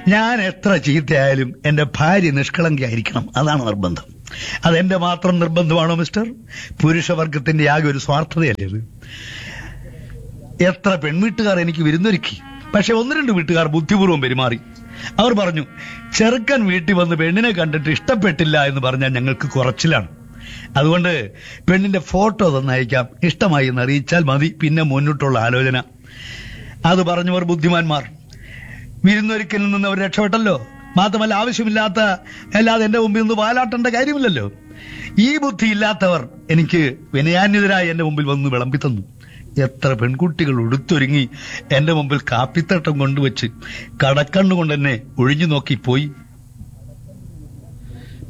ഞാൻ എത്ര ചീത്തയായാലും എന്റെ ഭാര്യ നിഷ്കളങ്കയായിരിക്കണം അതാണ് നിർബന്ധം അതെന്റെ മാത്രം നിർബന്ധമാണോ മിസ്റ്റർ പുരുഷവർഗത്തിന്റെ ആകെ ഒരു സ്വാർത്ഥതയല്ലേ ഇത് എത്ര പെൺവീട്ടുകാർ എനിക്ക് വിരുന്നൊരുക്കി പക്ഷെ ഒന്ന് രണ്ട് വീട്ടുകാർ ബുദ്ധിപൂർവ്വം പെരുമാറി അവർ പറഞ്ഞു ചെറുക്കൻ വീട്ടിൽ വന്ന് പെണ്ണിനെ കണ്ടിട്ട് ഇഷ്ടപ്പെട്ടില്ല എന്ന് പറഞ്ഞാൽ ഞങ്ങൾക്ക് കുറച്ചിലാണ് അതുകൊണ്ട് പെണ്ണിന്റെ ഫോട്ടോ തന്നെ അയക്കാം ഇഷ്ടമായി എന്ന് അറിയിച്ചാൽ മതി പിന്നെ മുന്നോട്ടുള്ള ആലോചന അത് പറഞ്ഞവർ ബുദ്ധിമാന്മാർ വിരുന്നൊരിക്കലിൽ നിന്ന് അവർ രക്ഷപ്പെട്ടല്ലോ മാത്രമല്ല ആവശ്യമില്ലാത്ത അല്ലാതെ എന്റെ മുമ്പിൽ നിന്ന് വാലാട്ടേണ്ട കാര്യമില്ലല്ലോ ഈ ബുദ്ധി ഇല്ലാത്തവർ എനിക്ക് വിനയാന്യതരായി എന്റെ മുമ്പിൽ വന്ന് വിളമ്പി തന്നു എത്ര പെൺകുട്ടികൾ ഉടുത്തൊരുങ്ങി എന്റെ മുമ്പിൽ കാപ്പിത്തട്ടം കൊണ്ടുവച്ച് കടക്കണ്ണുകൊണ്ട് എന്നെ ഒഴിഞ്ഞു നോക്കി പോയി